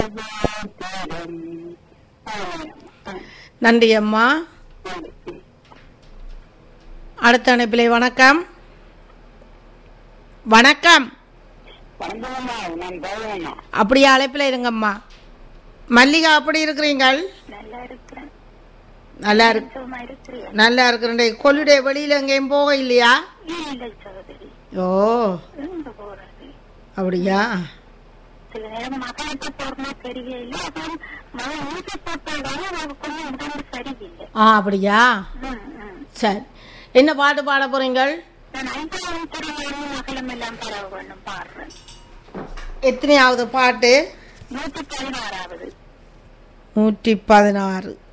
நன்றி அம்மா அடுத்த அணைப்பிலை வணக்கம் வணக்கம் வணக்கம்மா நான் பகவானா அப்படியே அழைப்பில் இருங்கம்மா மல்லிகா அப்படி இருக்கிறீங்கள் நல்லா இருக்கிறேன் நல்லா இருக்கு சும்மா இருக்கிறேன் நல்லா இருக்கிறேன் கொள்ளுடைய வெளியில எங்கேயும் போக இல்லையா இல்லை சகோதரி ஓ எங்க போறது அப்படியா சில நேரம் மகளுக்கு போறமா தெரியல அப்புறம் மகன் ஊசி போட்டதால அவருக்கு கொஞ்சம் உடம்பு சரியில்லை ஆ அப்படியா ம், ம். சரி என்ன பாட்டு பாட போறீங்கள் நான் ஐந்தாவது திருவிழா மகளும் எல்லாம் பரவ வேணும் பாடுறேன் எத்தனையாவது பாட்டு நூத்தி பதினாறாவது நூற்றி பதினாறு